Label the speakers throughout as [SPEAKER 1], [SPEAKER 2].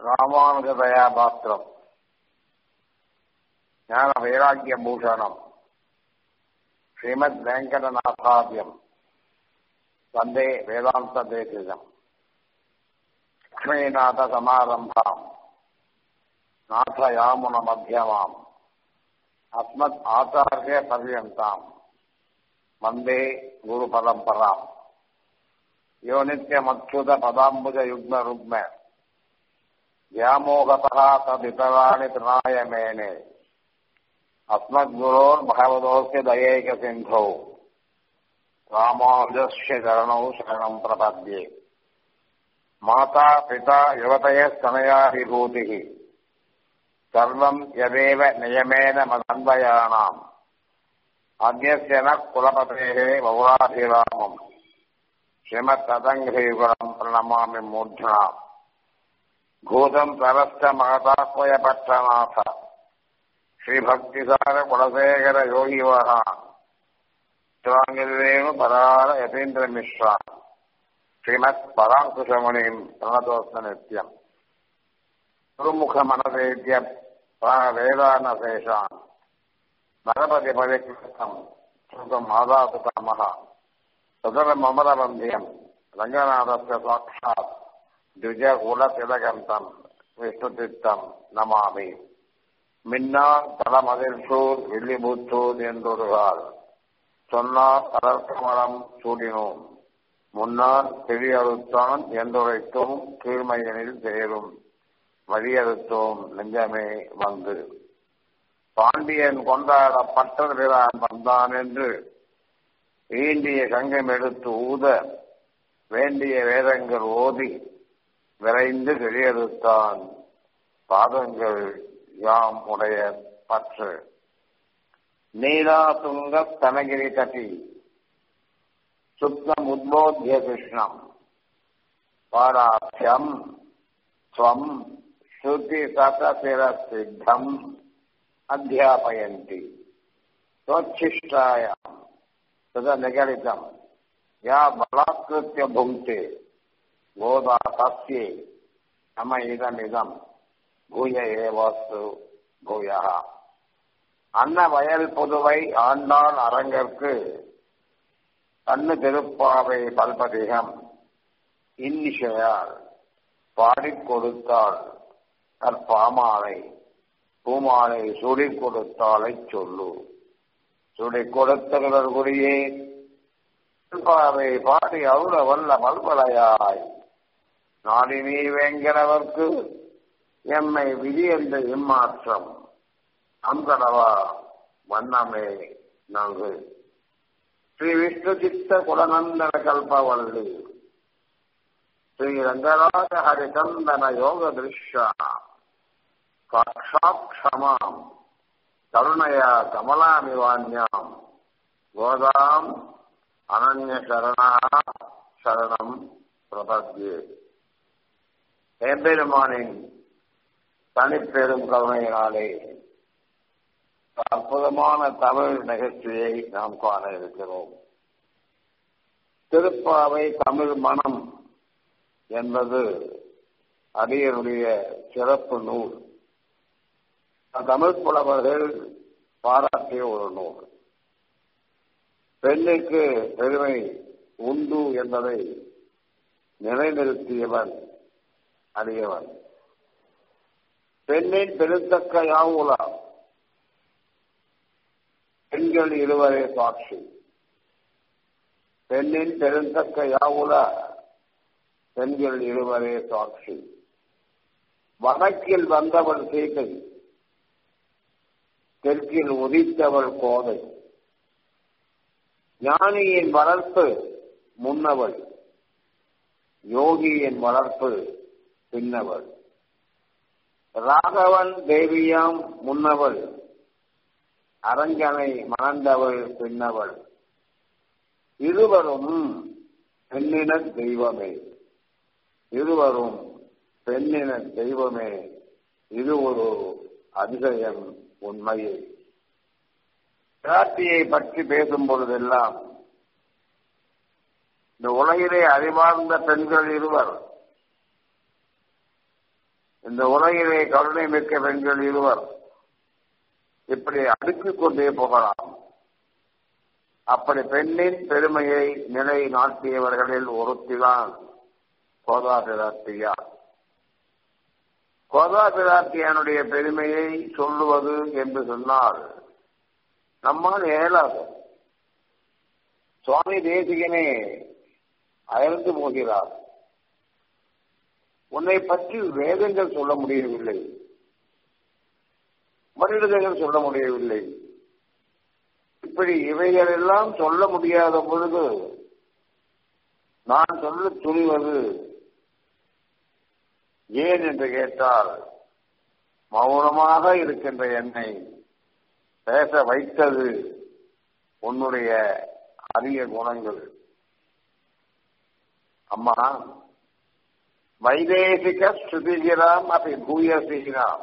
[SPEAKER 1] ராமானுஜதயா பாத்திரம் ஞான வைராக்கிய பூஷணம் ஸ்ரீமத் வெங்கடநாதாபியம் வந்தே வேதாந்த தேசிகம் லக்ஷ்மீநாத சமாரம்பாம் நாथयामुन मध्यमाम् अस्मत् आचार्य पर्यन्ताम् वन्दे गुरुपरम्पराम् यो नित्यमच्युत पदाम्बुज युग्म रुग्म व्यामोहतः तदितराणि तृणाय मेने अस्मद्गुरोर्भगवतोऽस्य दयैकसिन्धौ रामानुजस्य चरणौ शरणम् प्रपद्ये माता पिता युवतयस्तनया विभूतिः सर्वम् यदेव नियमेन मदन्वयाणाम् अन्यस्य न कुलपतेः पौराभिरामम् श्रीमत्तदङ्घ्रियुगलम् प्रणमामि मूर्ध्ना भूतम् तरश्च महताह्वयपट्टनाथ श्रीभक्तिसार कुलशेखर योगिवः शिवाङ्गिरेणु परार यतीन्द्रमिश्रा श्रीमत्पराङ्कुशमुनिम् प्रणतोऽस्म नित्यम् गुरुमुखमनवेद्य वेदानशेषान् नरपति परिकृतम् श्रुतम् आदातुकामः सदरममरबन्ध्यम् रङ्गनाथस्य साक्षात् द्विजकुलतिलकन्तम् விஷ்ணுதித்தம் நமாமி மின்னார் தலமதிர்சூர் வில்லிபுத்தூர் என்றொருகால் சொன்னார் கலர்கமலம் சூடினோம் முன்னார் பெரியறுத்தான் என்றுரைத்தோம் கீழ்மையனில் சேரும் வழியறுத்தோம் நெஞ்சமே வந்து பாண்டியன் கொண்டாட பட்டர்பிரான் வந்தான் என்று ஈண்டிய சங்கம் எடுத்து ஊத வேண்டிய வேதங்கள் ஓதி விரைந்து வெளியெடுத்தான் பாதங்கள் யாம் உடைய பற்று நீலாதுங்க தனகிரி தட்டி சுத்தம் உத்போத்திய கிருஷ்ணம் பாராட்சியம் ஸ்வம் ஸ்ருதி சதசிர சித்தம் அத்தியாபயந்தி स्वच्छिष्टायाम् तदा निगलितम् या बलात्कृत्य भुङ्क्ते गोदा तस्यै नम इदमिदम् भूय एवास्तु भूयः அன்ன வயல் புதுவை ஆண்டாள் அரங்கற்கு கண்ணு திருப்பாவை பல்பதிகம் இன்னிசையால் பாடிக் கொடுத்தாள் கற்பாமாலை பூமாலை சுடிக் கொடுத்தாலை சொல்லு சுடிக் கொடுத்தவர் குறியே திருப்பாவை பாடி அருள வல்ல பல்பலையாய் நாடினி வேங்கிறவர்க்கு எம்மை விதி என்ற இம்மாற்றம் அங்கடவா வண்ணமே நல்கு ஸ்ரீ விஷ்ணு சித்த குலநந்தன கல்பவல்லி ஸ்ரீ ரங்கராஜ ஹரிச்சந்தன யோக திருஷ்யா சாட்சாட்சமாம் கருணயா கமலாமிவான்யாம் கோதாம் அனன்ய சரணா சரணம் பிரபத்யே எம்பெருமானின் தனிப்பெரும் கருணையினாலே அற்புதமான தமிழ் நிகழ்ச்சியை நாம் காண இருக்கிறோம் திருப்பாவை தமிழ் மனம் என்பது அடியனுடைய சிறப்பு நூல் தமிழ் புலவர்கள் பாராட்டிய ஒரு நூல் பெண்ணுக்கு பெருமை உண்டு என்பதை நிலைநிறுத்தியவன் அடியவன் பெண்ணின் பெருத்தக்க யாவுலா பெண்கள் இருவரே சாட்சி பெண்ணின் பெருந்தக்க யாவுலா பெண்கள் இருவரே சாட்சி வடக்கில் வந்தவள் சீதை தெற்கில் உதித்தவள் கோதை ஞானியின் வளர்ப்பு முன்னவள் யோகியின் வளர்ப்பு பின்னவள் ராகவன் தேவியாம் முன்னவள் அரங்கனை மணந்தவள் பின்னவள் இருவரும் பெண்ணின தெய்வமே இருவரும் பெண்ணின தெய்வமே இது ஒரு அதிசயம் உண்மையே பிராட்டியை பற்றி பேசும் பொழுதெல்லாம் இந்த உலகிலே அறிவார்ந்த பெண்கள் இருவர் இந்த உலகிலே கருணை மிக்க பெண்கள் இருவர் இப்படி அடுக்கிக் கொண்டே போகலாம் அப்படி பெண்ணின் பெருமையை நிலை நாட்டியவர்களில் ஒருத்திதான் கோதா பிராட்டியார் கோதா பிராட்டியானுடைய பெருமையை சொல்லுவது என்று சொன்னால் நம்மால் இயலாது சுவாமி தேசிகனே அயர்ந்து போகிறார் உன்னை பற்றி வேதங்கள் சொல்ல முடியவில்லை மனிதர்கள் சொல்ல முடியவில்லை இப்படி இவைகளெல்லாம் சொல்ல முடியாத பொழுது நான் சொல்ல துணிவது ஏன் என்று கேட்டால் மௌனமாக இருக்கின்ற என்னை பேச வைத்தது உன்னுடைய அரிய குணங்கள் அம்மா வைதேசிக ஸ்ருதிகிராம் அப்படி பூயசிகிராம்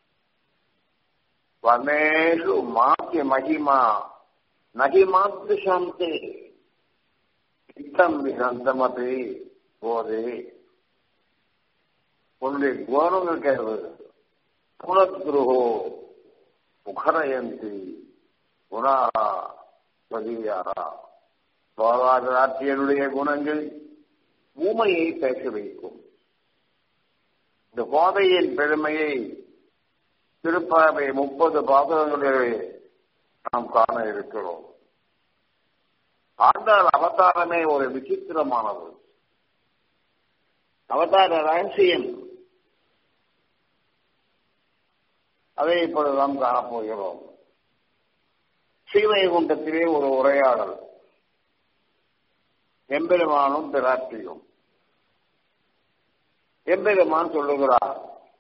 [SPEAKER 1] வர்ணேஷு மாத்திய மகிமா நகிமாத்து சாந்தே இத்தம் விகந்தமபி போதே உன்னுடைய குணங்கள் கேள்வி குலத்ருஹோ முகரயந்தி குணா பதியாரா சோழராட்சியனுடைய குணங்கள் ஊமையை பேச வைக்கும் இந்த கோதையின் பெருமையை திருப்பாவை முப்பது பாதகங்களிலே நாம் காண இருக்கிறோம் ஆண்டாள் அவதாரமே ஒரு விசித்திரமானது அவதார ரகசியம் அதை இப்பொழுது நாம் காணப்போகிறோம் ஸ்ரீவைகுண்டத்திலே ஒரு உரையாடல் எம்பெருமானும் பிராட்டியும் எம்பெருமான் சொல்லுகிறார்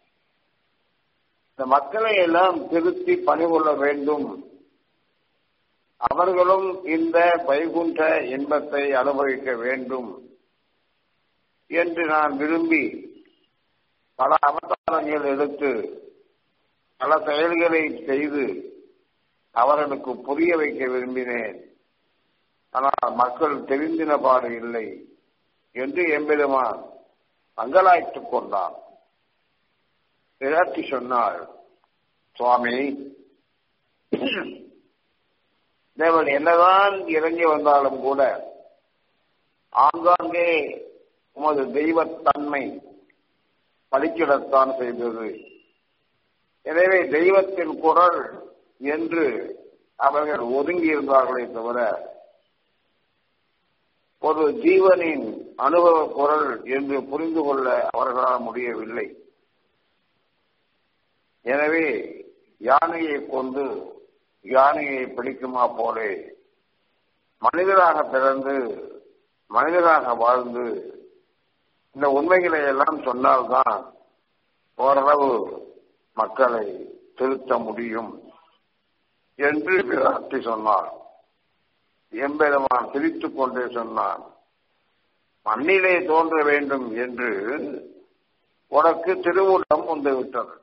[SPEAKER 1] இந்த மக்களை எல்லாம் திருத்தி பணிகொள்ள வேண்டும் அவர்களும் இந்த வைகுண்ட இன்பத்தை அனுபவிக்க வேண்டும் என்று நான் விரும்பி பல அவதாரங்கள் எடுத்து பல செயல்களை செய்து அவர்களுக்கு புரிய வைக்க விரும்பினேன் ஆனால் மக்கள் தெரிந்தின பாடு இல்லை என்று எம்பெருமான் மங்களாய்த்துக் கொண்டான் விராட்டி சொன்னாள் சுவாமி தேவன் என்னதான் இறங்கி வந்தாலும் கூட ஆங்காங்கே உமது தெய்வத்தன்மை பலிக்கிடத்தான் செய்தது எனவே தெய்வத்தின் குரல் என்று அவர்கள் ஒதுங்கி இருந்தார்களே தவிர ஒரு ஜீவனின் அனுபவ குரல் என்று புரிந்து கொள்ள அவர்களால் முடியவில்லை எனவே யானையை கொண்டு யானையை பிடிக்குமா போலே மனிதராக பிறந்து மனிதராக வாழ்ந்து இந்த உண்மைகளை எல்லாம் சொன்னால்தான் ஓரளவு மக்களை திருத்த முடியும் என்று விராட்டி சொன்னார் எம்பெருமான் பிரித்துக் கொண்டே சொன்னான் மண்ணிலே தோன்ற வேண்டும் என்று உனக்கு திருவுள்ளம் வந்து விட்டது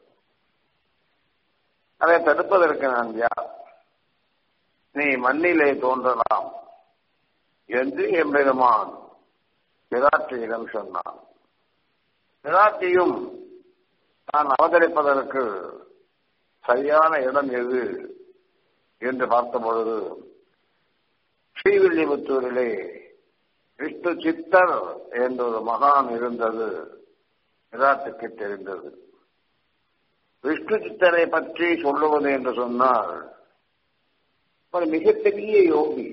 [SPEAKER 1] அதை தடுப்பதற்கு நான் யார் நீ மண்ணிலே தோன்றலாம் என்று எம்பெருமான் விராட்டியிடம் சொன்னான் விராட்டியும் நான் அவதரிப்பதற்கு சரியான இடம் எது என்று பார்த்த பொழுது ஸ்ரீவில்லிபுத்தூரிலே விஷ்ணு சித்தர் என்ற ஒரு மகான் இருந்தது விராட்டுக்கு தெரிந்தது விஷ்ணு சித்தரை பற்றி சொல்லுவது என்று சொன்னால் ஒரு மிகப்பெரிய யோகி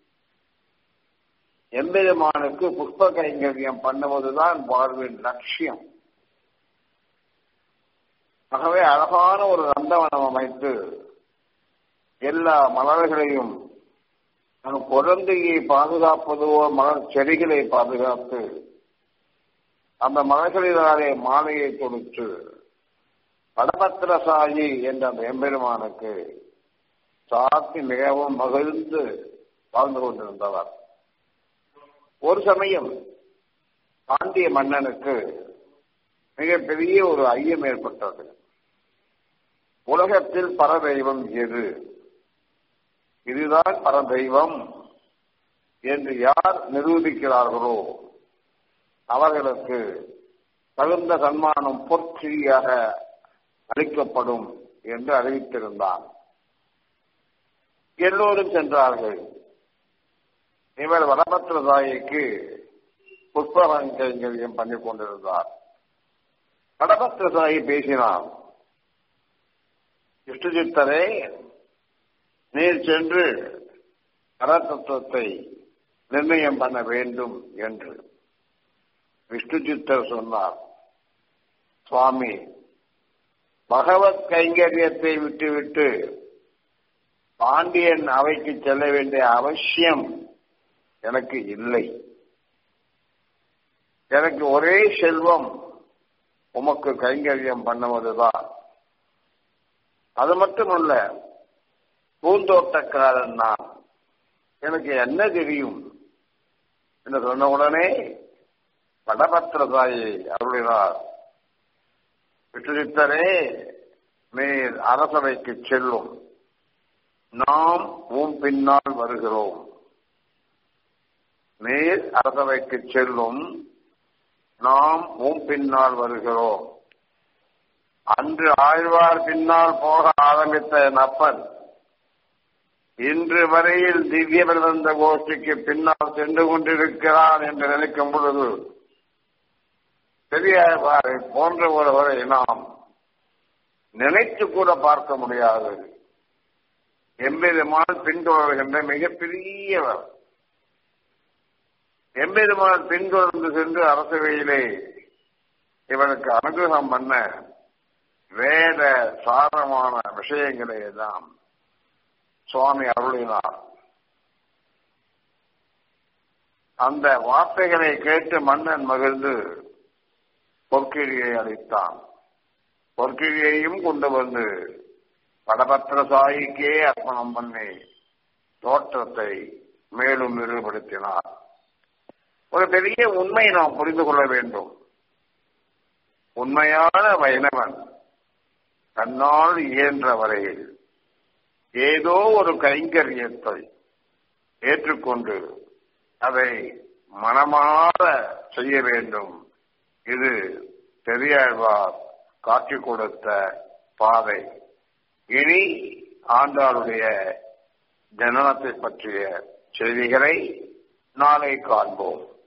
[SPEAKER 1] எம்பெருமானுக்கு புஷ்ப கைங்கரியம் பண்ணுவதுதான் வாழ்வின் லட்சியம் ஆகவே அழகான ஒரு நந்தவனம் அமைத்து எல்லா மலர்களையும் நம் குழந்தையை பாதுகாப்பதோ மலர் செடிகளை பாதுகாத்து அந்த மலர்களினாலே மாலையை கொடுத்து படபத்திரசாயி என்ற அந்த எம்பெருமானுக்கு சாத்தி மிகவும் மகிழ்ந்து வாழ்ந்து கொண்டிருந்தவர் ஒரு சமயம் பாண்டிய மன்னனுக்கு மிகப்பெரிய ஒரு ஐயம் ஏற்பட்டது உலகத்தில் பரதெய்வம் எது இதுதான் பரதெய்வம் என்று யார் நிரூபிக்கிறார்களோ அவர்களுக்கு தகுந்த சன்மானம் பொற்கிழியாக அளிக்கப்படும் என்று அறிவித்திருந்தான் எல்லோரும் சென்றார்கள் இவர் வடபத்திர தாய்க்கு புஷ்பரங்கைங்கரியம் பண்ணி கொண்டிருந்தார் வடபத்திர தாய் பேசினார் இஷ்டஜித்தரே நீர் சென்று பரதத்துவத்தை நிர்ணயம் பண்ண வேண்டும் என்று விஷ்ணுஜித்தர் சொன்னார் சுவாமி பகவத் கைங்கரியத்தை விட்டுவிட்டு பாண்டியன் அவைக்கு செல்ல வேண்டிய அவசியம் எனக்கு இல்லை எனக்கு ஒரே செல்வம் உமக்கு கைங்கரியம் பண்ணுவதுதான் அது மட்டுமல்ல பூந்தோட்டக்காரன் நான் எனக்கு என்ன தெரியும் என்று சொன்ன உடனே வடபத்திரதாயை அருளினார் விட்டுரித்தரே நீர் அரசவைக்கு செல்லும் நாம் உன் பின்னால் வருகிறோம் நீர் அரசவைக்கு செல்லும் நாம் உன் பின்னால் வருகிறோம் அன்று ஆழ்வார் பின்னால் போக ஆரம்பித்த என் அப்பன் இன்று வரையில் திவ்ய பிரபந்த கோஷ்டிக்கு பின்னால் சென்று கொண்டிருக்கிறான் என்று நினைக்கும் பொழுது பெரியாழ்வாரை போன்ற ஒருவரை நாம் நினைத்து கூட பார்க்க முடியாது எம்பெருமான் பின்தொடர்கின்ற மிகப்பெரியவர் எம்பெருமான் பின்தொடர்ந்து சென்று அரசவையிலே இவனுக்கு அனுகிரகம் பண்ண வேத சாரமான விஷயங்களை தான் சுவாமி அருளினார் அந்த வார்த்தைகளை கேட்டு மன்னன் மகிழ்ந்து பொற்கிழியை அளித்தான் பொற்கிழியையும் கொண்டு வந்து படபத்திர சாயிக்கே அர்ப்பணம் பண்ணி தோற்றத்தை மேலும் விரிவுபடுத்தினார் ஒரு பெரிய உண்மை நாம் புரிந்து கொள்ள வேண்டும் உண்மையான வைணவன் தன்னால் இயன்ற வரையில் ஏதோ ஒரு கைங்கரியத்தை ஏற்றுக்கொண்டு அதை மனமாற செய்ய வேண்டும் இது பெரியாழ்வார் காட்டிக் கொடுத்த பாதை இனி ஆண்டாளுடைய ஜனனத்தை பற்றிய செய்திகளை நாளை காண்போம்